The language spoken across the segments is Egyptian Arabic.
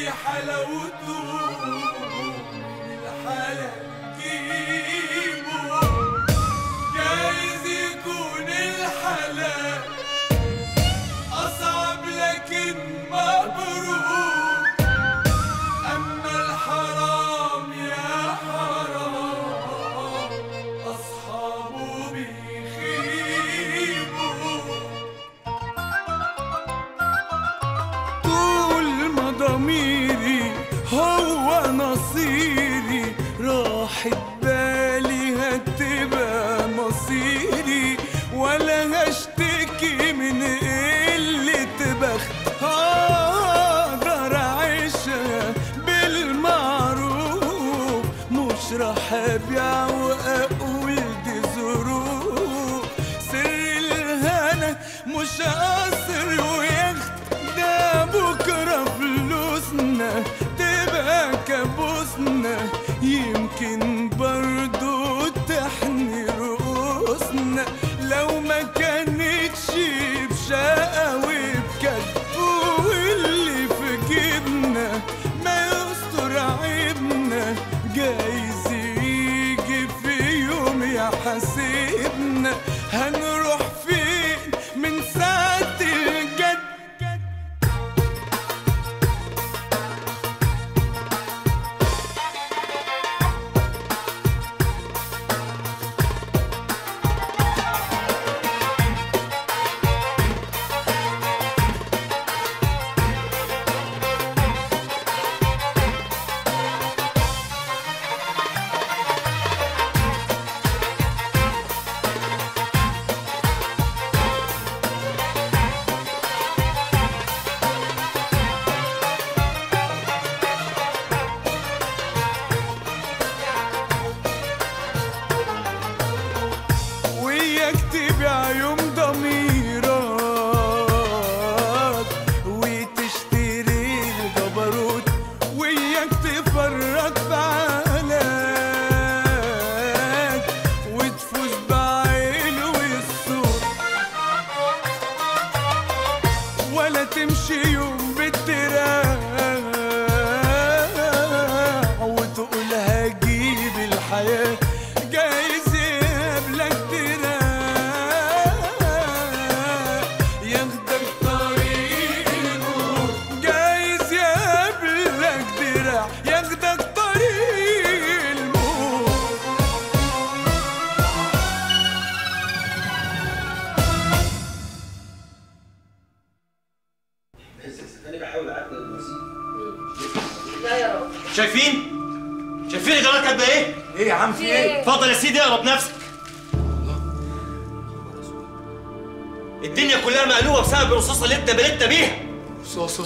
حلاوته الحلا جيبه جايز يكون الحلال أصعب لكن مبروك أما الحرام يا حرام أصحابه بيخيبوا طول ما ضميري هو نصيري راحت بالي هتبقى مصيري ولا هشتكي من قلة بخت هقدر أعيشها بالمعروف مش راح أبيع وأقول دي ظروف سر الهنا مش قصر ويخت ده بكرة فلوسنا تبقى كابوسنا يمكن برضو تحني رؤوسنا لو ما كانتش بشقة وبكد واللي في جيبنا ما يستر عيبنا جايز يجي في يوم يحاسبنا هنروح فين من ساعة الجد وياك تبيع يوم ضميرك وتشتري الجبروت وياك تفرط في عقلك وتفوز بعيل والصوت ولا تمشي يوم بالدراع وتقول هجيب الحياة جايز يقابلك دراع ياخدك طريق الموت جايز يقابلك دراع ياخدك طريق الموت لا يا رب شايفين؟ شايفين الجرات كاتبه ايه؟ ايه يا عم في ايه؟ اتفضل يا سيدي اقرا بنفسك الدنيا كلها مقلوبه بسبب الرصاصه اللي انت بلدت بيها رصاصة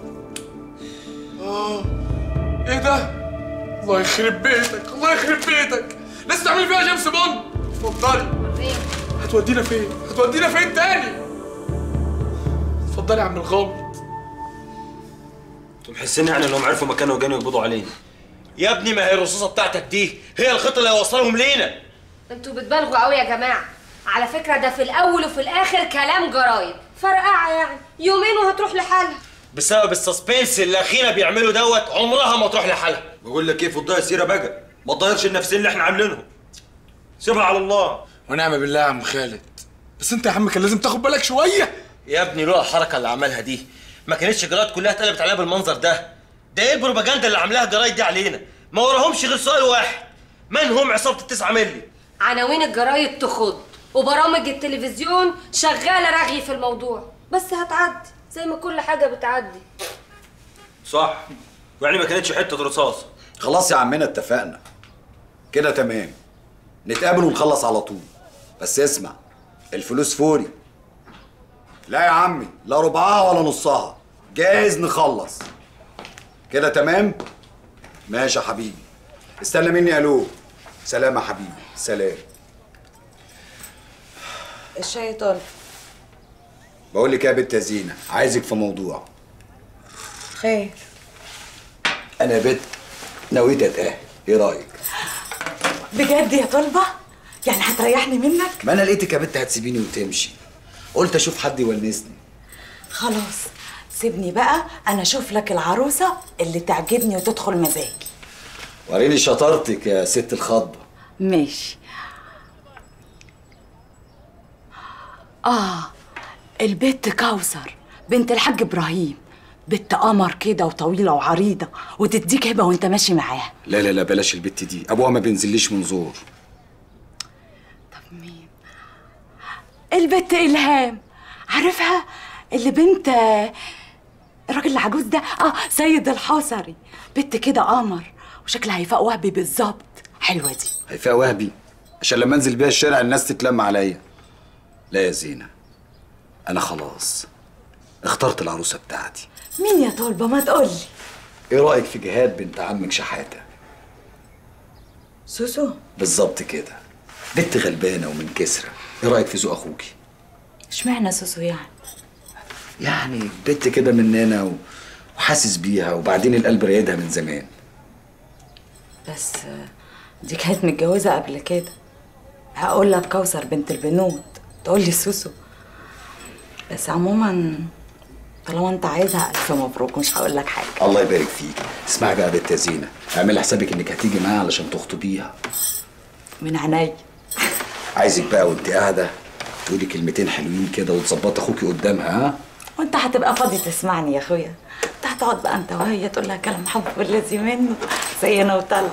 اه ايه ده؟ الله يخرب بيتك الله يخرب بيتك لسه تعمل فيها جيمس بوند اتفضلي فين؟ هتودينا فين؟ هتودينا فين تاني؟ اتفضلي يا عم الغامض انتوا محسين يعني انهم عرفوا مكانه وجانوا يقبضوا علينا يا ابني ما هي الرصاصه بتاعتك دي هي الخطه اللي هيوصلهم لينا انتوا بتبالغوا قوي يا جماعه على فكره ده في الاول وفي الاخر كلام جرايد فرقعه يعني يومين وهتروح لحالها بسبب السسبنس اللي اخينا بيعملوا دوت عمرها ما تروح لحالها بقول لك ايه فضها السيره بقى ما تضيعش النفسين اللي احنا عاملينهم سيبها على الله ونعم بالله يا عم خالد بس انت يا عم كان لازم تاخد بالك شويه يا ابني لولا الحركه اللي عملها دي ما كانتش الجرايد كلها اتقلبت عليها بالمنظر ده ده ايه البروباجندا اللي عاملاها الجرايد دي علينا ما وراهمش غير سؤال واحد من هم عصابه التسعة ملي عناوين الجرايد تخض وبرامج التلفزيون شغاله رغي في الموضوع بس هتعدي زي ما كل حاجه بتعدي صح يعني ما كانتش حته رصاص خلاص يا عمنا اتفقنا كده تمام نتقابل ونخلص على طول بس اسمع الفلوس فوري لا يا عمي لا ربعها ولا نصها جاهز نخلص كده تمام ماشي يا حبيبي استنى مني الو سلام يا حبيبي سلام الشيطان بقول لك يا بنت يا زينه عايزك في موضوع خير انا يا بنت نويت اتاهل ايه رايك بجد يا طلبة يعني هتريحني منك ما انا لقيتك يا بنت هتسيبيني وتمشي قلت اشوف حد يونسني خلاص سيبني بقى انا اشوف لك العروسه اللي تعجبني وتدخل مزاجي وريني شطارتك يا ست الخضبه ماشي اه البت كوثر بنت الحاج ابراهيم بنت قمر كده وطويله وعريضه وتديك هبه وانت ماشي معاها لا لا لا بلاش البت دي ابوها ما بينزليش من زور البت الهام عارفها اللي بنت الراجل العجوز ده اه سيد الحصري بنت كده قمر وشكلها هيفاء وهبي بالظبط حلوه دي هيفاء وهبي عشان لما انزل بيها الشارع الناس تتلم عليا لا يا زينه انا خلاص اخترت العروسه بتاعتي مين يا طلبه ما تقولي ايه رايك في جهاد بنت عمك شحاته سوسو بالظبط كده بنت غلبانه ومن كسره ايه رايك في ذوق اخوكي اشمعنى سوسو يعني يعني بنت كده مننا و... وحاسس بيها وبعدين القلب رايدها من زمان بس آه، دي كانت متجوزه قبل كده هقول لك كوثر بنت البنود تقول لي سوسو بس عموما طالما انت عايزها الف مبروك مش هقول لك حاجه الله يبارك فيك اسمعي بقى يا بنت يا زينه اعملي حسابك انك هتيجي معايا علشان تخطبيها من عينيا عايزك بقى وانت قاعده تقولي كلمتين حلوين كده وتظبطي اخوكي قدامها ها وانت هتبقى فاضي تسمعني يا اخويا انت هتقعد بقى انت وهي تقول لها كلام حب والذي منه زي انا وطلع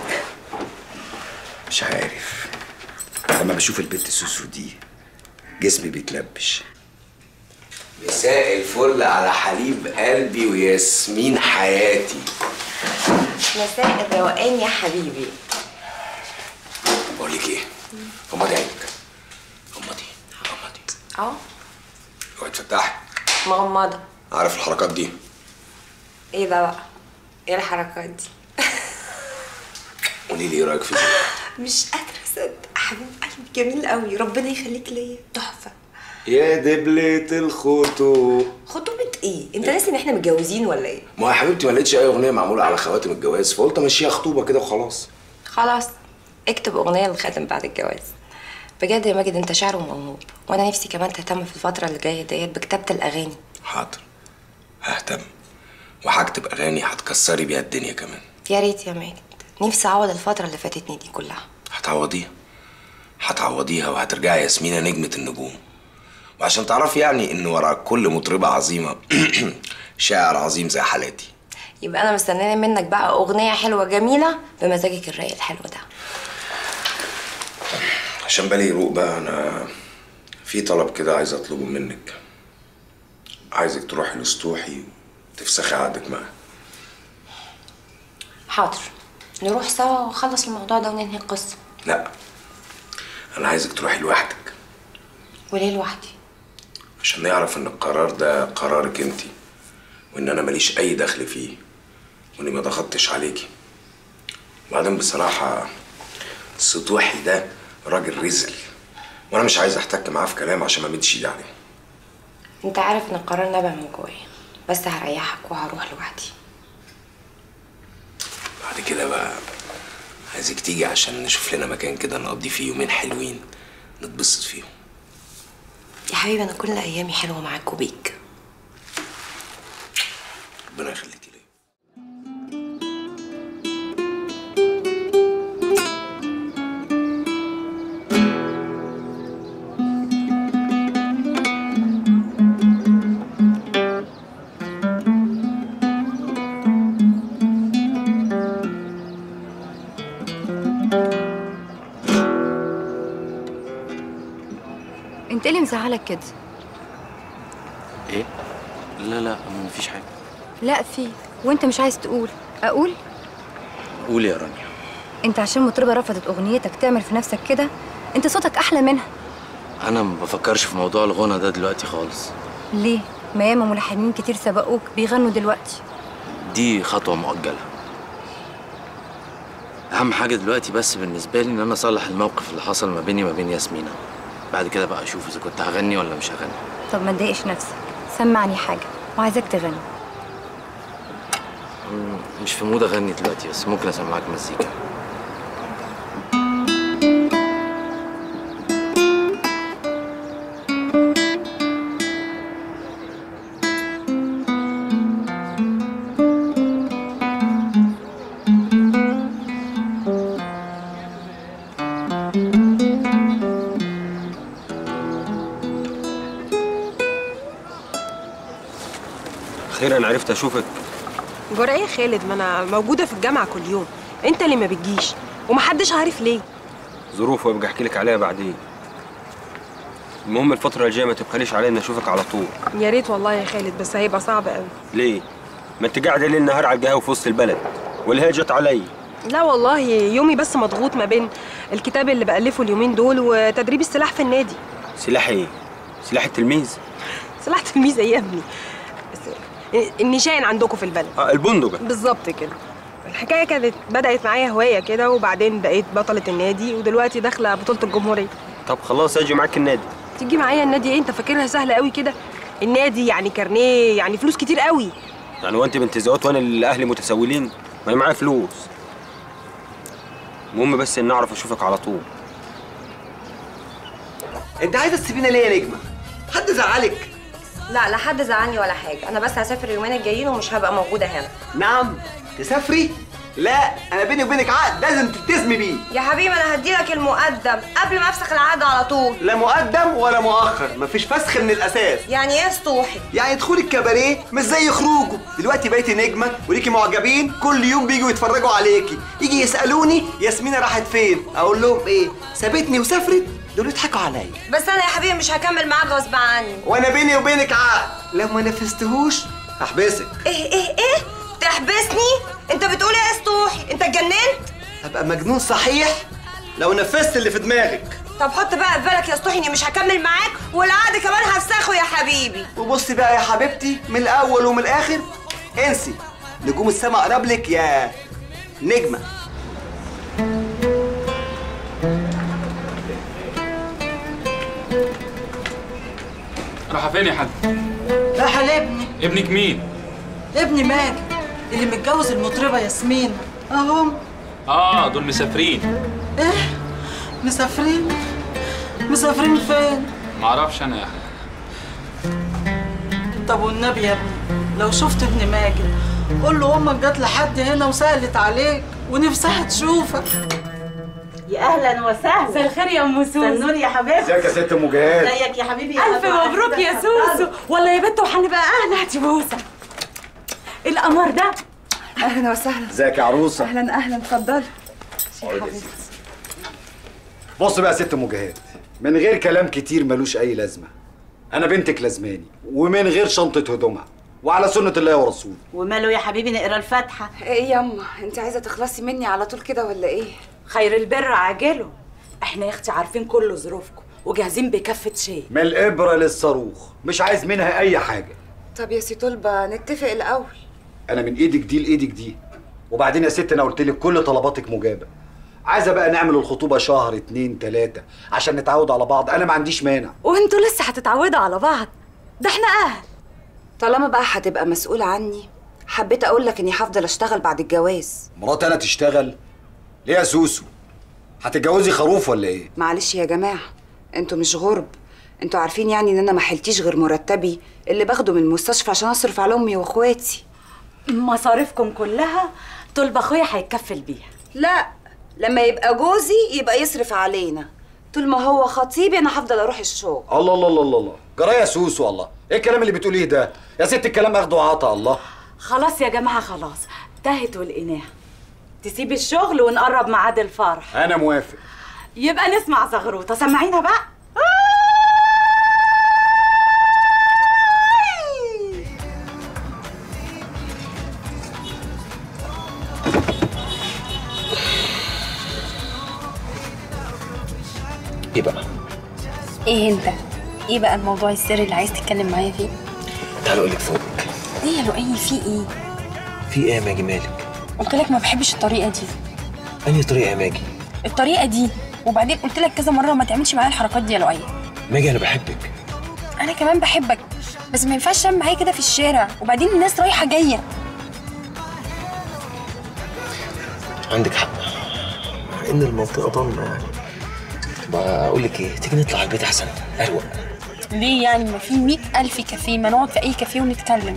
مش عارف لما بشوف البنت سوسو دي جسمي بيتلبش مساء الفل على حليب قلبي وياسمين حياتي مساء الروقان يا حبيبي بقول لك ايه غمضي عينك غمضي غمضي اه اوعي تفتحي مغمضة عارف الحركات دي ايه ده بقى ايه الحركات دي قولي لي ايه رايك في دي مش قادرة اصدق حبيب قلبي جميل قوي ربنا يخليك ليا تحفة يا دبلة الخطو خطوبة ايه انت ناسي ان احنا متجوزين ولا ايه ما يا حبيبتي ما لقيتش اي اغنيه معموله على خواتم الجواز فقلت امشيها خطوبه كده وخلاص خلاص اكتب اغنية للخاتم بعد الجواز بجد يا ماجد انت شاعر وموهوب وانا نفسي كمان تهتم في الفترة اللي جاية ديت بكتابة الاغاني حاضر ههتم وهكتب اغاني هتكسري بيها الدنيا كمان يا ريت يا ماجد نفسي اعوض الفترة اللي فاتتني دي كلها هتعوضيها هتعوضيها وهترجعي ياسمينة نجمة النجوم وعشان تعرفي يعني ان ورا كل مطربة عظيمة شاعر عظيم زي حالاتي يبقى انا مستنيه منك بقى اغنيه حلوه جميله بمزاجك الرايق الحلو ده عشان بالي يروق بقى انا في طلب كده عايز اطلبه منك عايزك تروحي لسطوحي وتفسخي عقدك معاه حاضر نروح سوا ونخلص الموضوع ده وننهي القصه لا انا عايزك تروحي لوحدك وليه لوحدي عشان نعرف ان القرار ده قرارك انتي وان انا ماليش اي دخل فيه واني ما ضغطتش عليكي وبعدين بصراحة سطوحي ده راجل رزل وانا مش عايز احتك معاه في كلام عشان ما مدش ايدي عليه انت عارف ان القرار نبع من جوايا بس هريحك وهروح لوحدي بعد كده بقى عايزك تيجي عشان نشوف لنا مكان كده نقضي فيه يومين حلوين نتبسط فيهم يا حبيبي انا كل ايامي حلوه معاك وبيك ربنا يخليكي ليا انت ايه اللي مزعلك كده ايه لا لا مفيش حاجه لا في وانت مش عايز تقول اقول قولي يا رانيا انت عشان مطربه رفضت اغنيتك تعمل في نفسك كده انت صوتك احلى منها انا ما بفكرش في موضوع الغنى ده دلوقتي خالص ليه ما ياما ملحنين كتير سبقوك بيغنوا دلوقتي دي خطوه مؤجله اهم حاجه دلوقتي بس بالنسبه لي ان انا اصلح الموقف اللي حصل ما بيني وما بين ياسمينة بعد كده بقى اشوف اذا كنت هغني ولا مش هغني طب ما تضايقش نفسك سمعني حاجه وعايزاك تغني مم، مش في مود اغني دلوقتي بس ممكن اسمعك مزيكا اخيرا عرفت اشوفك جرى ايه يا خالد ما انا موجوده في الجامعه كل يوم انت اللي ما بتجيش ومحدش عارف ليه ظروف وابقى احكي لك عليها بعدين المهم الفتره الجايه ما تبخليش عليا اني اشوفك على طول يا ريت والله يا خالد بس هيبقى صعب قوي ليه ما انت قاعده ليل نهار على القهوه في وسط البلد ولا هي جت عليا لا والله يومي بس مضغوط ما بين الكتاب اللي بألفه اليومين دول وتدريب السلاح في النادي سلاح ايه سلاح التلميذ سلاح تلميذ ايه يا ابني بس النشان عندكم في البلد اه البندقه بالظبط كده الحكايه كانت بدأت معايا هوايه كده وبعدين بقيت بطله النادي ودلوقتي داخله بطوله الجمهوريه طب خلاص اجي معاك النادي تيجي معايا النادي ايه انت فاكرها سهله قوي كده النادي يعني كارنيه يعني فلوس كتير قوي يعني وانت بنت زوات وانا اللي اهلي متسولين ما انا معايا فلوس المهم بس ان اعرف اشوفك على طول انت عايزه تسيبينا ليه يا نجمه حد زعلك لا لا حد زعلني ولا حاجه انا بس هسافر اليومين الجايين ومش هبقى موجوده هنا نعم تسافري لا انا بيني وبينك عقد لازم تلتزمي بيه يا حبيبي انا هديلك المقدم قبل ما افسخ العقد على طول لا مقدم ولا مؤخر مفيش فسخ من الاساس يعني ايه سطوحي يعني دخول الكباريه مش زي خروجه دلوقتي بقيتي نجمه وليكي معجبين كل يوم بيجوا يتفرجوا عليكي يجي يسالوني ياسمينه راحت فين اقول لهم ايه سابتني وسافرت دول يضحكوا عليا بس انا يا حبيبي مش هكمل معاك غصب عني وانا بيني وبينك عقد لو ما نفذتهوش هحبسك ايه ايه ايه تحبسني انت بتقول ايه يا سطوحي انت اتجننت هبقى مجنون صحيح لو نفذت اللي في دماغك طب حط بقى في بالك يا سطوحي اني مش هكمل معاك والعقد كمان هفسخه يا حبيبي وبصي بقى يا حبيبتي من الاول ومن الاخر انسي نجوم السماء قرب لك يا نجمه راح فين يا حاج راح لابني ابنك مين ابني ماجد اللي متجوز المطربه ياسمين اهم اه دول مسافرين ايه مسافرين مسافرين فين معرفش انا يا حاج طب والنبي يا ابني لو شفت ابن ماجد قول له امك جت لحد هنا وسالت عليك ونفسها تشوفك يا اهلا وسهلا مساء الخير يا ام سوسو النور يا حبيبتي ازيك يا ست ام جهاد ازيك يا حبيبي يا ألف حبيبي. مبروك يا سوسو والله يا بنت وهنبقى أهل هاتي بوسة القمر ده اهلا وسهلا ازيك يا عروسه اهلا اهلا اتفضلي بص بقى يا ست ام جهاد من غير كلام كتير ملوش اي لازمه انا بنتك لازماني ومن غير شنطه هدومها وعلى سنه الله ورسوله وماله يا حبيبي نقرا الفاتحه ايه ياما انت عايزه تخلصي مني على طول كده ولا ايه خير البر عاجله احنا يا اختي عارفين كل ظروفكم وجاهزين بكفة شيء من الابره للصاروخ مش عايز منها اي حاجه طب يا سي طلبه نتفق الاول انا من ايدك دي لايدك دي وبعدين يا ست انا قلت لك كل طلباتك مجابه عايزه بقى نعمل الخطوبه شهر اتنين تلاته عشان نتعود على بعض انا ما عنديش مانع وانتوا لسه هتتعودوا على بعض ده احنا اهل طالما بقى هتبقى مسؤول عني حبيت اقول لك اني هفضل اشتغل بعد الجواز مراتي انا تشتغل ليه يا سوسو هتتجوزي خروف ولا ايه معلش يا جماعه انتوا مش غرب انتوا عارفين يعني ان انا ما حلتيش غير مرتبي اللي باخده من المستشفى عشان اصرف على امي واخواتي مصاريفكم كلها طلب اخويا هيتكفل بيها لا لما يبقى جوزي يبقى يصرف علينا طول ما هو خطيبي انا هفضل اروح الشغل الله الله الله الله الله جرى يا سوسو الله ايه الكلام اللي بتقوليه ده يا ست الكلام اخده وعطا الله خلاص يا جماعة خلاص تهت ولقيناها تسيب الشغل ونقرب ميعاد الفرح انا موافق يبقى نسمع زغروطة سمعينا بقى ايه بقى ايه انت ايه بقى الموضوع السري اللي عايز تتكلم معايا فيه تعالى اقول لك فوق ايه يا لؤي في ايه في ايه يا ماجي مالك قلت لك ما بحبش الطريقه دي انهي طريقه يا ماجي الطريقه دي وبعدين قلت لك كذا مره ما تعملش معايا الحركات دي يا لؤي ماجي انا بحبك انا كمان بحبك بس ما ينفعش تعمل معايا كده في الشارع وبعدين الناس رايحه جايه عندك حق مع ان المنطقه ضلمه يعني بقى اقول لك ايه تيجي نطلع على البيت احسن اروق ليه يعني ما في مئة ألف كافيه ما نقعد في أي كافيه ونتكلم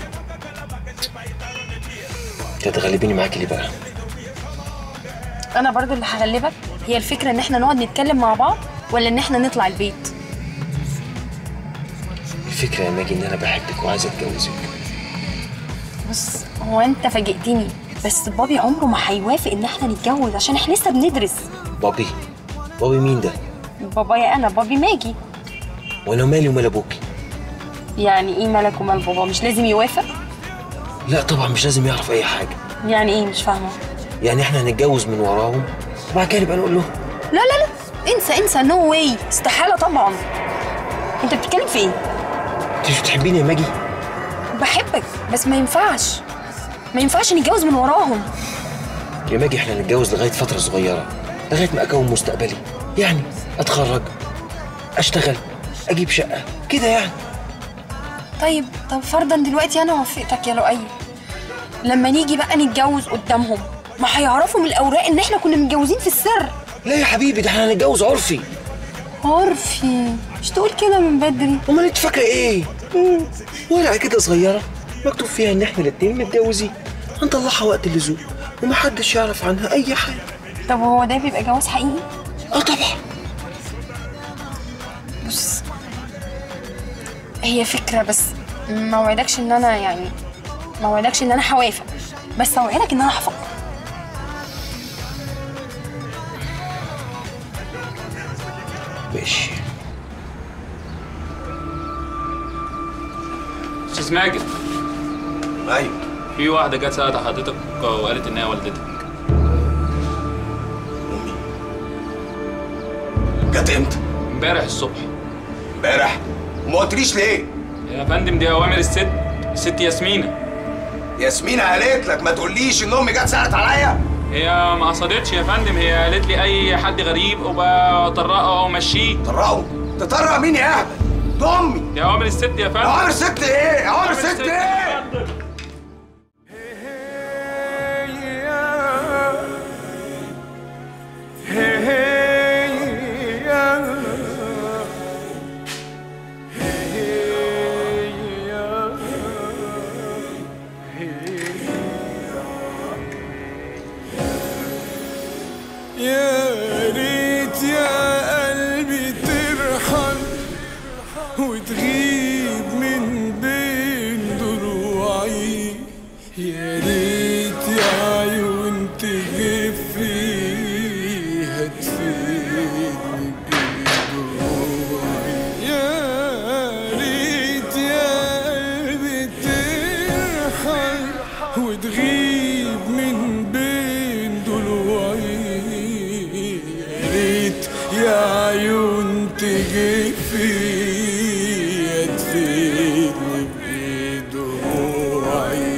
تتغلبيني معاكي ليه بقى أنا برضو اللي هغلبك هي الفكرة إن إحنا نقعد نتكلم مع بعض ولا إن إحنا نطلع البيت الفكره يا ماجي ان انا بحبك وعايز اتجوزك بص هو انت فاجئتني بس بابي عمره ما هيوافق ان احنا نتجوز عشان احنا لسه بندرس بابي بابي مين ده بابايا انا بابي ماجي وانا مالي ومال ابوكي يعني ايه مالك ومال بابا مش لازم يوافق لا طبعا مش لازم يعرف اي حاجه يعني ايه مش فاهمه يعني احنا هنتجوز من وراهم وبعد كده نبقى نقول له لا لا لا انسى انسى نو واي استحاله طبعا انت بتتكلم في ايه انت مش بتحبيني يا ماجي بحبك بس ما ينفعش ما ينفعش نتجوز من وراهم يا ماجي احنا هنتجوز لغايه فتره صغيره لغايه ما اكون مستقبلي يعني اتخرج اشتغل اجيب شقه كده يعني طيب طب فرضا دلوقتي انا وافقتك يا لؤي لما نيجي بقى نتجوز قدامهم ما هيعرفوا من الاوراق ان احنا كنا متجوزين في السر لا يا حبيبي ده احنا هنتجوز عرفي عرفي مش تقول كده من بدري امال انت فاكره ايه ورقه كده صغيره مكتوب فيها ان احنا الاتنين متجوزين هنطلعها وقت اللزوم ومحدش يعرف عنها اي حاجه طب هو ده بيبقى جواز حقيقي اه طبعا بص هي فكره بس ما وعدكش ان انا يعني ما وعدكش ان انا هوافق بس اوعدك ان انا هفكر ماشي استاذ ماجد ايوه في واحده جت سالت حضرتك وقالت ان هي والدتك جت امتى؟ امبارح الصبح امبارح وما قلتليش ليه؟ يا فندم دي اوامر الست الست ياسمينه ياسمينة قالت لك ما تقوليش ان امي جت سالت عليا هي ما قصدتش يا فندم هي قالت لي اي حد غريب وبطرقه او مشيه طرقه تطرق مين يا اهبل؟ ده امي دي اوامر الست يا فندم اوامر ست ايه؟ اوامر أوامر ست الست ايه؟ يا فندم. يا ريت يا قلبي ترحل وتغيب من بين ضلوعي يا ريت يا عيون تجف فيها تفيدني بدموعي يا ريت يا قلبي ترحل وتغيب من بين ضلوعي يا ريت يا عيون تجف فيها تفيدني بدموعي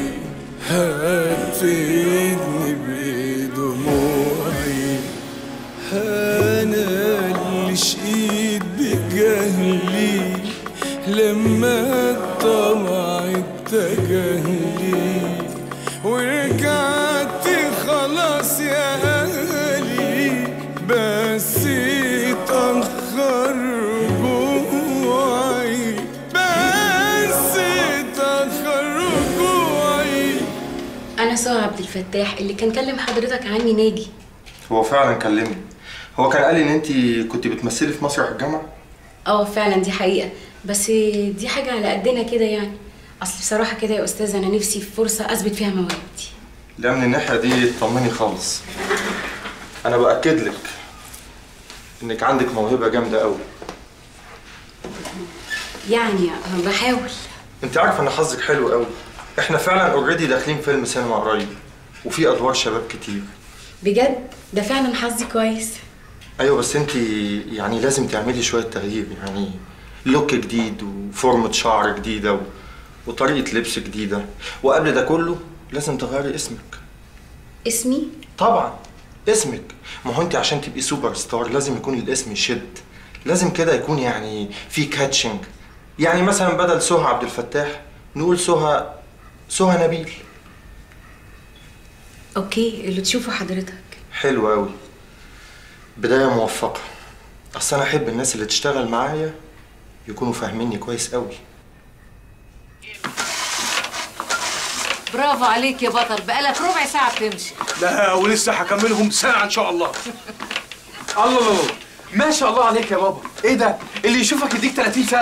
هتفيدني بدموعي انا اللي شقيت بجهلي لما الطمع اتجهلي ورجعت خلاص يا اهلي بس اتأخر رجوعي بس اتأخر رجوعي انا ساره عبد الفتاح اللي كان كلم حضرتك عني ناجي هو فعلا كلمني هو كان قال لي ان انت كنت بتمثلي في مسرح الجامعه اه فعلا دي حقيقه بس دي حاجه على قدنا كده يعني اصل بصراحه كده يا استاذ انا نفسي في فرصه اثبت فيها مواهبي لا من الناحيه دي اطمني خالص انا باكد لك انك عندك موهبه جامده قوي يعني أنا بحاول انت عارفه ان حظك حلو قوي احنا فعلا اوريدي داخلين فيلم سينما قريب وفي ادوار شباب كتير بجد ده فعلا حظي كويس ايوه بس انت يعني لازم تعملي شويه تغيير يعني لوك جديد وفورمه شعر جديده و... وطريقه لبس جديده وقبل ده كله لازم تغيري اسمك اسمي طبعا اسمك ما هو انت عشان تبقي سوبر ستار لازم يكون الاسم يشد لازم كده يكون يعني في كاتشنج يعني مثلا بدل سهى عبد الفتاح نقول سهى سهى نبيل اوكي اللي تشوفه حضرتك حلو قوي بدايه موفقه اصل انا احب الناس اللي تشتغل معايا يكونوا فاهميني كويس قوي برافو عليك يا بطل بقالك ربع ساعة بتمشي لا ولسه هكملهم ساعة إن شاء الله الله الله الله. ما شاء الله عليك يا بابا إيه ده؟ اللي يشوفك يديك 30 سنة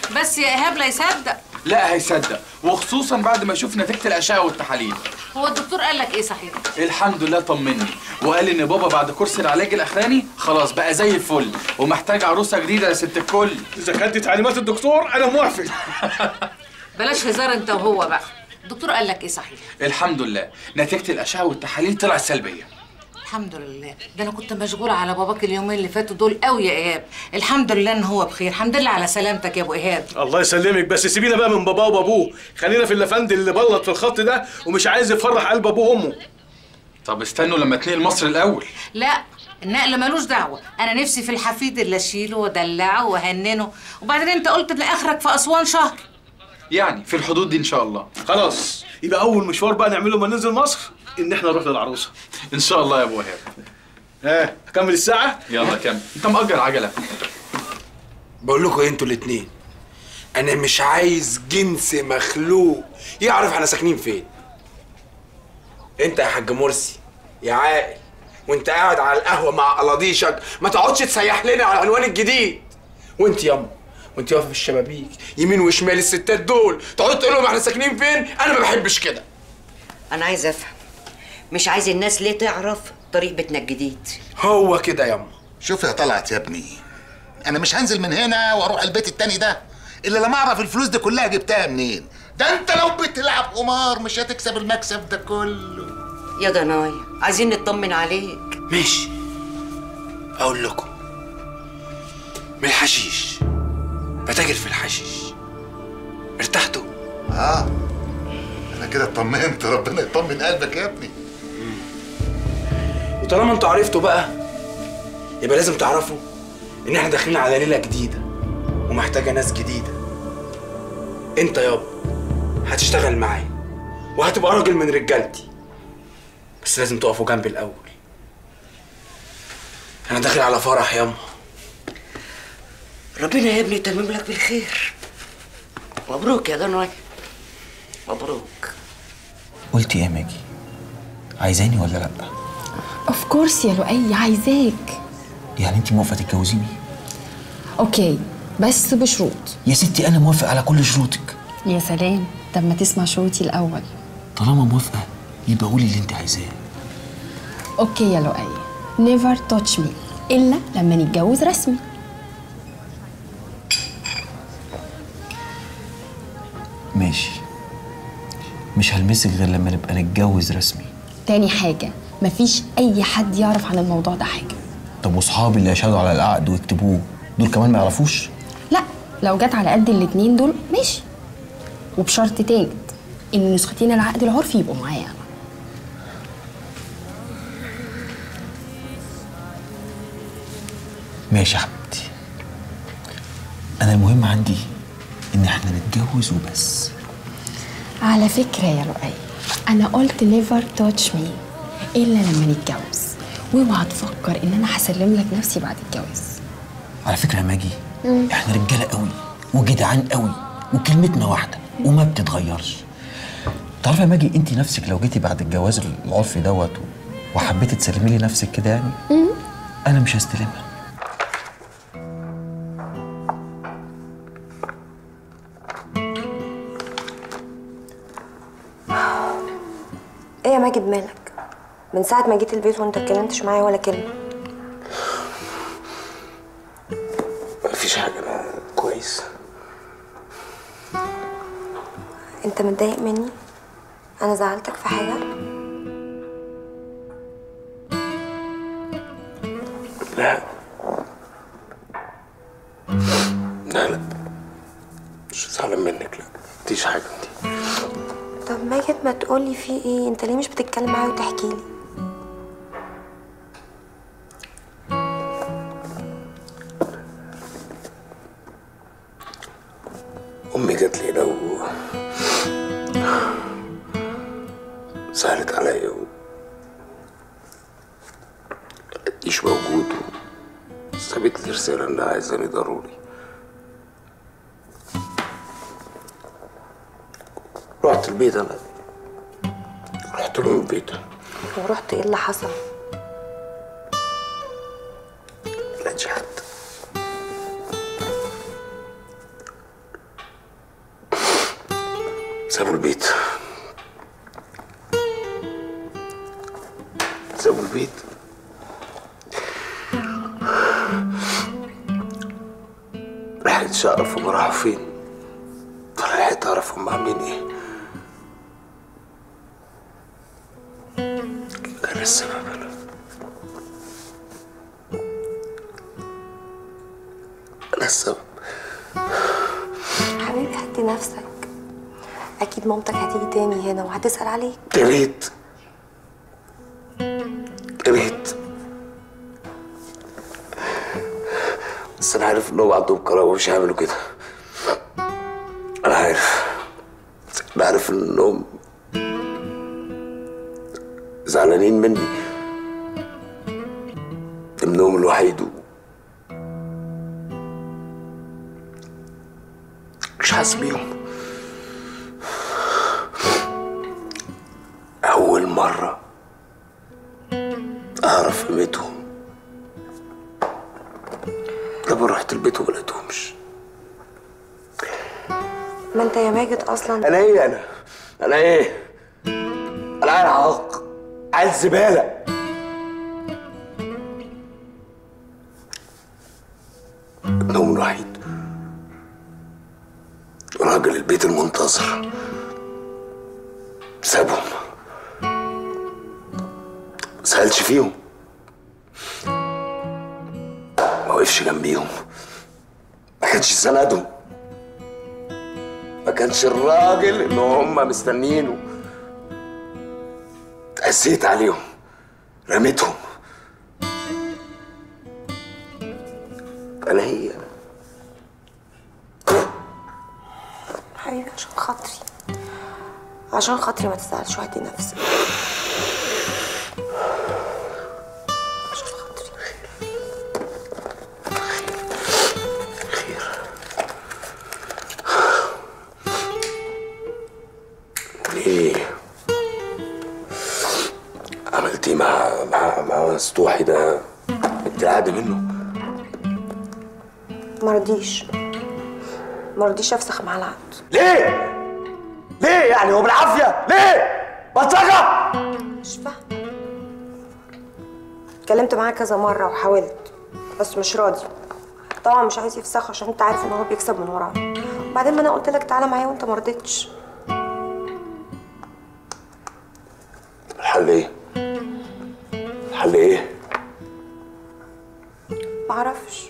بس يا ايهاب لا يصدق لا هيصدق وخصوصا بعد ما يشوف نتيجه الاشعه والتحاليل هو الدكتور قال لك ايه صحيح الحمد لله طمني وقال ان بابا بعد كورس العلاج الاخراني خلاص بقى زي الفل ومحتاج عروسه جديده يا ست الكل اذا كانت تعليمات الدكتور انا موافق بلاش هزار انت وهو بقى الدكتور قال لك ايه صحيح الحمد لله نتيجه الاشعه والتحاليل طلعت سلبيه الحمد لله ده انا كنت مشغوله على باباك اليومين اللي فاتوا دول قوي يا ايهاب الحمد لله ان هو بخير الحمد لله على سلامتك يا ابو ايهاب الله يسلمك بس سيبينا بقى من باباه وبابوه خلينا في اللفند اللي بلط في الخط ده ومش عايز يفرح قلب ابوه وامه طب استنوا لما اتنقل مصر الاول لا النقل ملوش دعوه انا نفسي في الحفيد اللي اشيله وادلعه واهننه وبعدين انت قلت ان اخرك في اسوان شهر يعني في الحدود دي ان شاء الله خلاص يبقى اول مشوار بقى نعمله لما ننزل مصر ان احنا نروح للعروسه ان شاء الله يا ابو ايهاب ها اكمل الساعه يلا كمل انت مأجر عجله بقول لكم إيه انتوا الاتنين انا مش عايز جنس مخلوق يعرف احنا ساكنين فين انت يا حاج مرسي يا عاقل وانت قاعد على القهوه مع قلاضيشك ما تقعدش تسيح لنا على العنوان الجديد وانت ياما وانت واقفه في الشبابيك يمين وشمال الستات دول تقعد تقول لهم احنا ساكنين فين انا ما بحبش كده انا عايز افهم مش عايز الناس ليه تعرف طريق بيتنا الجديد هو كده ياما شوف يا طلعت يا ابني انا مش هنزل من هنا واروح البيت التاني ده الا لما اعرف الفلوس دي كلها جبتها منين ده انت لو بتلعب قمار مش هتكسب المكسب ده كله يا ضنايا عايزين نطمن عليك ماشي اقول لكم من الحشيش بتاجر في الحشيش ارتحتوا اه انا كده اطمنت ربنا يطمن قلبك يا ابني وطالما انتوا عرفتوا بقى يبقى لازم تعرفوا ان احنا داخلين على ليله جديده ومحتاجه ناس جديده انت يابا هتشتغل معايا وهتبقى راجل من رجالتي بس لازم تقفوا جنبي الاول انا داخل على فرح ياما ربنا يا ابني يتمم لك بالخير مبروك يا ضنايا مبروك قلت ايه يا ماجي عايزاني ولا لا اوف كورس يا لؤي عايزاك يعني انت موافقه تتجوزيني اوكي بس بشروط يا ستي انا موافق على كل شروطك يا سلام طب ما تسمع شروطي الاول طالما موافقه يبقى قولي اللي انت عايزاه اوكي يا لؤي نيفر تاتش مي الا لما نتجوز رسمي ماشي مش هلمسك غير لما نبقى نتجوز رسمي تاني حاجه مفيش اي حد يعرف عن الموضوع ده حاجه طب واصحابي اللي يشهدوا على العقد ويكتبوه دول كمان ما يعرفوش لا لو جت على قد الاتنين دول ماشي وبشرط تالت ان نسختين العقد العرفي يبقوا معايا انا ماشي يا حبيبتي انا المهم عندي ان احنا نتجوز وبس على فكره يا لؤي انا قلت نيفر تاتش مي الا لما نتجوز واوعى تفكر ان انا هسلم لك نفسي بعد الجواز على فكره يا ماجي احنا رجاله قوي وجدعان قوي وكلمتنا واحده وما بتتغيرش تعرفي يا ماجي انت نفسك لو جيتي بعد الجواز العرفي دوت وحبيتي تسلمي لي نفسك كده يعني انا مش هستلمها ايه يا ماجد مالك من ساعة ما جيت البيت وانت اتكلمتش معايا ولا كلمة مفيش حاجه انا كويس انت متضايق مني انا زعلتك في حاجة لا لا لا مش زعلان منك لا مفيش حاجه انت طب ماجد ما تقولي في ايه انت ليه مش بتتكلم معايا وتحكي لي امي جت لي هنا و سألت عليا و مش موجود و سابت لي رسالة انها عايزاني ضروري رحت البيت انا رحت لهم البيت ورحت ايه اللي حصل لقيتش حد سابوا البيت سابوا البيت لحقتش اعرف هم راحوا فين ولا لحقت اعرف هم عاملين ايه انا السبب انا انا السبب حبيبي هدي نفسك اكيد مامتك هتيجي تاني هنا وهتسال عليك يا ريت يا ريت بس انا عارف انهم عندهم كرامه مش هيعملوا كده انا عارف انا عارف انهم زعلانين مني ابنهم الوحيد و- مش حاسس بيهم أول مرة أعرف قيمتهم لما رحت البيت وما لقيتهمش ما انت يا ماجد اصلا أنا إيه أنا؟ أنا إيه؟ أنا عيل عاق عيل زبالة ابنهم الوحيد راجل البيت المنتظر سابهم ما سألش فيهم ما وقفش جنبيهم ما كانش سندهم ما كانش الراجل اللي هم مستنيينه قسيت عليهم رميتهم انا هي حبيبي عشان خاطري عشان خاطري ما تزعلش وهدي نفسك عشان خاطري ليه عملت ايه مع مع مع سطوحي ده انت قاعده منه مرضيش مرضيش افسخ مع العقد ليه ليه يعني هو بالعافيه ليه بلطجه مش فاهمة اتكلمت معاه كذا مرة وحاولت بس مش راضي طبعا مش عايز يفسخ عشان انت عارف ان هو بيكسب من وراه وبعدين ما انا قلت لك تعالى معايا وانت ما رضيتش الحل ايه الحل ايه معرفش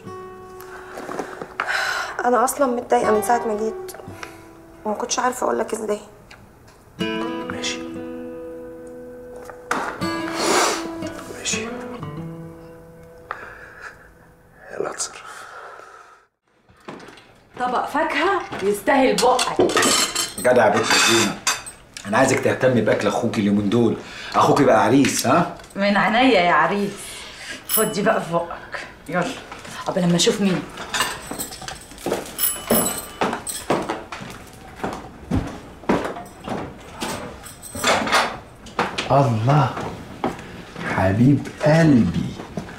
انا اصلا متضايقه من ساعه ما جيت وما كنتش عارفه اقول لك ازاي ماشي ماشي يلا اتصرف طبق فاكهه يستاهل بقك جدع يا بنت زينة انا عايزك تهتمي باكل اخوك اليومين دول اخوك يبقى عريس ها من عينيا يا عريس خد دي بقى في بقك يلا قبل لما اشوف مين الله حبيب قلبي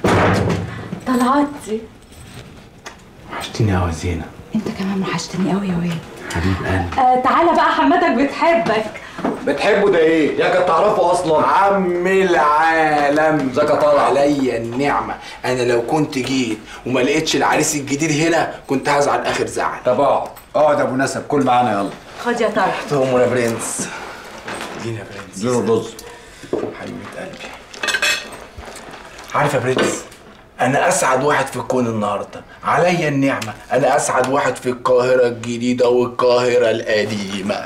طلعتي وحشتيني قوي زينة انت كمان وحشتني قوي يا واد حبيب قلبي آه تعالى بقى حماتك بتحبك بتحبه ده ايه؟ يا كنت تعرفه اصلا عم العالم ذاك طال عليا النعمه انا لو كنت جيت وما لقيتش العريس الجديد هنا كنت هزعل اخر زعل طب اقعد اقعد يا ابو نسب كل معانا يلا خد يا طارق تؤمر يا برنس اديني يا برنس اديله رز حبيبه قلبي عارف يا برنس انا اسعد واحد في الكون النهارده عليا النعمه انا اسعد واحد في القاهره الجديده والقاهره القديمه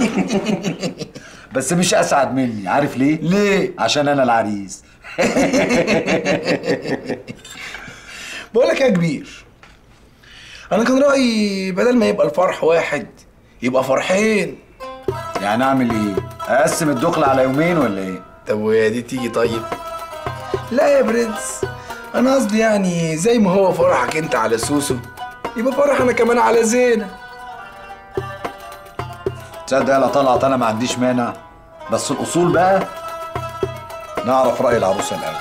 بس مش اسعد مني عارف ليه؟ ليه؟ عشان انا العريس بقول لك يا كبير انا كان رايي بدل ما يبقى الفرح واحد يبقى فرحين يعني اعمل ايه؟ اقسم الدخل على يومين ولا ايه؟ طب وهي دي تيجي طيب لا يا برنس انا قصدي يعني زي ما هو فرحك انت على سوسو يبقى فرح انا كمان على زينه تصدق يا طلعت انا ما عنديش مانع بس الاصول بقى نعرف راي العروسه الاول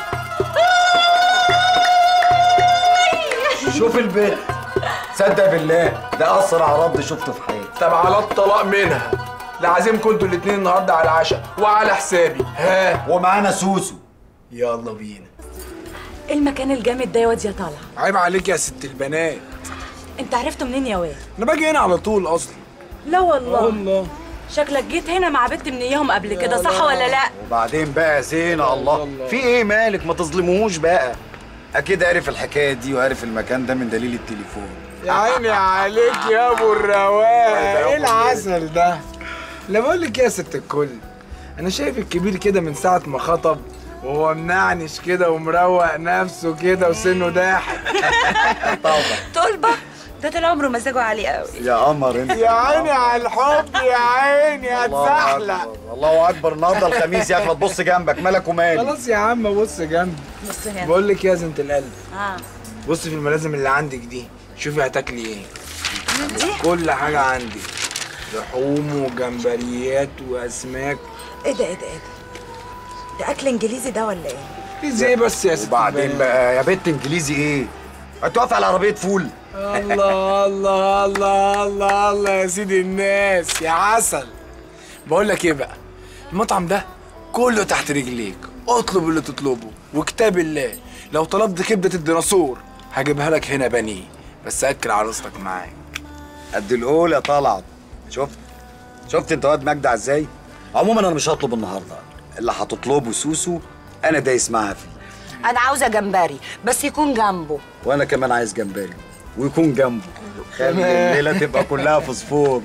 شوف البيت صدق بالله ده اسرع رد شفته في حياتي طب على الطلاق منها لا عازمكم انتوا الاتنين النهارده على العشاء وعلى حسابي ها ومعانا سوسو يلا بينا ايه المكان الجامد ده يا واد يا طالع عيب عليك يا ست البنات انت عرفته منين يا واد انا باجي هنا على طول اصلا لا والله والله شكلك جيت هنا مع بنت من اياهم قبل كده صح ولا لا وبعدين بقى يا زينة الله في ايه مالك ما تظلموهوش بقى اكيد عارف الحكايه دي وعارف المكان ده من دليل التليفون يا عيني عليك يا ابو الرواق ايه العسل ده لا بقول لك إيه يا ست الكل انا شايف الكبير كده من ساعه ما خطب وهو منعنش كده ومروق نفسه كده وسنه ضاحك طلبة ده طول عمره مزاجه عالي قوي يا قمر انت يا عيني على الحب يا عيني الله هتزحلق أكبر، الله اكبر النهارده الخميس يا اخي ما تبص جنبك مالك ومالي خلاص يا عم بص جنبي بص هنا بقول لك يا زنت القلب اه بصي في الملازم اللي عندك دي شوفي هتاكلي ايه كل حاجه عندي لحوم وجمبريات واسماك ايه ده ايه ده ايه ده ده اكل انجليزي ده ولا ايه ازاي بس يا ست وبعدين البنات؟ بقى يا بنت انجليزي ايه هتقف على عربيه فول الله الله الله الله الله يا سيدي الناس يا عسل بقول لك ايه بقى المطعم ده كله تحت رجليك اطلب اللي تطلبه وكتاب الله لو طلبت كبده الديناصور هجيبها لك هنا بني بس اكل عروستك معاك قد القول يا طلعت شفت شفت انت واد مجدع ازاي عموما انا مش هطلب النهارده اللي هتطلبه سوسو انا دايس معاها فيه انا عاوزه جمبري بس يكون جنبه وانا كمان عايز جمبري ويكون جنبه خلي الليله تبقى كلها فوسفور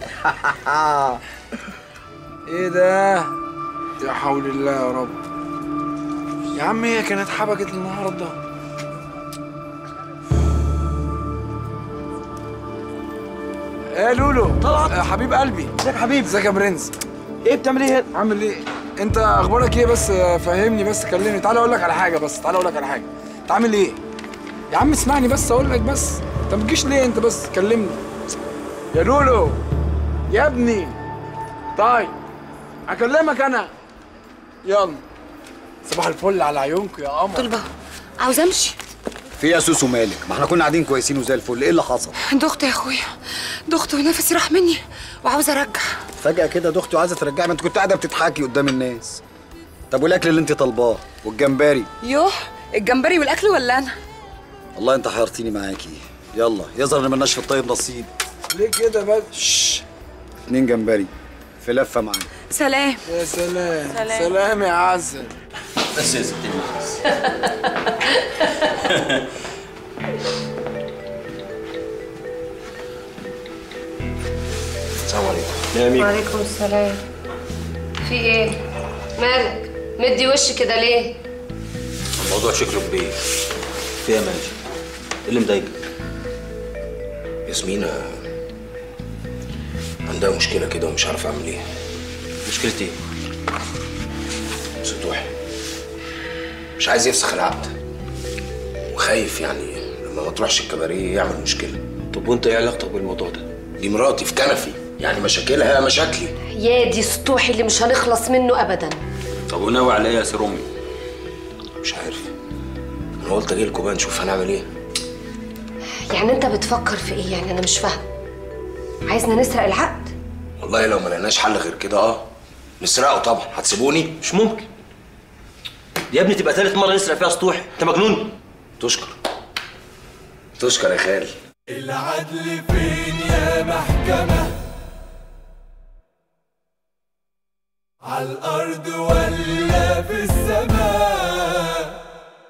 ايه ده يا حول الله يا رب يا عم هي كانت حبكت النهارده ايه لولو طلعت يا حبيب قلبي ازيك يا حبيب ازيك يا برنس ايه بتعمل ايه عامل ايه انت اخبارك ايه بس فهمني بس كلمني تعالى اقول لك على حاجه بس تعالى اقول لك على حاجه انت عامل ايه يا عم اسمعني بس اقول لك بس انت ما تجيش ليه انت بس كلمني يا لولو يا ابني طيب اكلمك انا يلا صباح الفل على عيونكم يا قمر طلبة عاوز امشي في يا سوسو مالك ما احنا كنا قاعدين كويسين وزي الفل ايه اللي حصل دخت يا اخويا دخت ونفسي راح مني وعاوزه ارجع فجاه كده دختي وعايزه ترجعي ما انت كنت قاعده بتضحكي قدام الناس طب والاكل اللي انت طالباه والجمبري يوه الجمبري والاكل ولا انا والله انت حيرتيني معاكي يلا يظهر ان مالناش في الطيب نصيب ليه كده بس اتنين جمبري في لفه معانا سلام يا سلام سلام. سلام يا عسل بس يا ست الناس السلام عليكم يا ميكو وعليكم السلام في ايه مالك مدي وش كده ليه الموضوع شكله كبير في يا ماجد ايه اللي مضايقك؟ ياسمينة عندها مشكلة كده ومش عارف أعمل إيه مشكلتي ايه؟ سطوحي مش عايز يفسخ العقد وخايف يعني لما ما تروحش الكباريه يعمل مشكلة طب وانت ايه علاقتك بالموضوع ده؟ دي مراتي في كنفي يعني مشاكلها مشاكلي يا دي سطوحي اللي مش هنخلص منه ابدا طب وناوي على ايه يا سير امي؟ مش عارف انا قلت اجي لكم بقى نشوف هنعمل ايه يعني انت بتفكر في ايه يعني انا مش فاهم عايزنا نسرق العقد والله لو ما لقيناش حل غير كده اه نسرقه طبعا هتسيبوني مش ممكن يا ابني تبقى ثالث مره نسرق فيها سطوح انت مجنون تشكر تشكر يا خالي العدل فين يا محكمة على الأرض ولا في السماء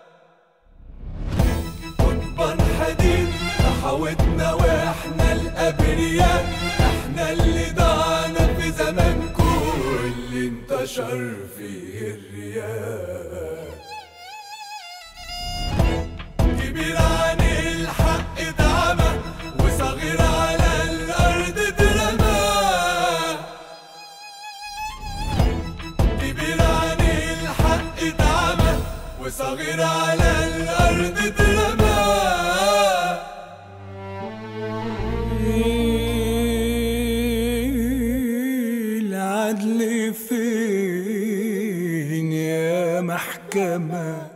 قضبان حديد تحاوتنا واحنا الأبرياء احنا اللي ضعنا في زمانكم اللي انتشر فيه الرياء كبير عن الحق اتعمى وصغير على الأرض اترمى كبير عن الحق اتعمى وصغير على الأرض اترمى العدل فين يا محكمه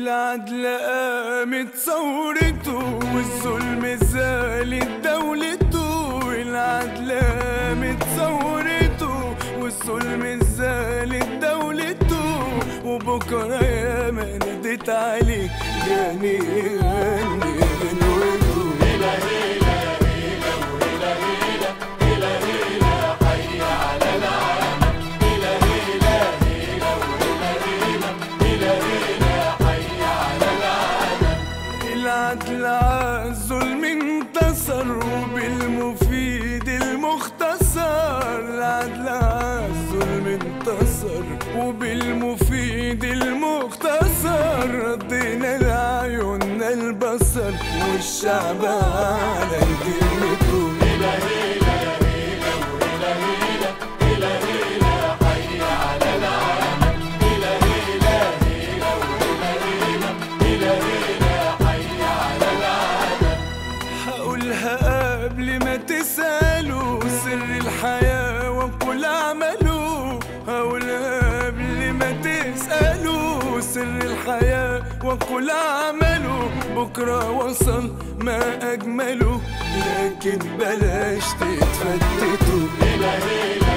العدل قامت ثورته والظلم زالت دولته العدل قامت ثورته والظلم زالت دولته وبكرة يا ما ناديت عليه جاني غني غنوته هيلا هيلا هيلا وهيلا هيلا هيلا هيلا حي على العالم هيلا هيلا هيلا وهيلا هيلا هيلا هيلا حي على العالم العدل عالظلم انتصر وبالمفيد المختصر العدل عالظلم انتصر وبالمفيد المختصر ردينا لعيوننا البصر والشعب على كلمته هيلا هيلا هيلا وهيلا هيلا هيلا هيلا حي على العالم هيلا هيلا هيلا وهيلا هيلا هيلا هيلا حي على العالم هقولها قبل ما تسألوا سر الحياة وكل عمله هقولها قبل ما تسألوا سر الحياة وكل عمله بكرة وصل ما أجمله لكن بلاش تتفتتوا هيلا هيلا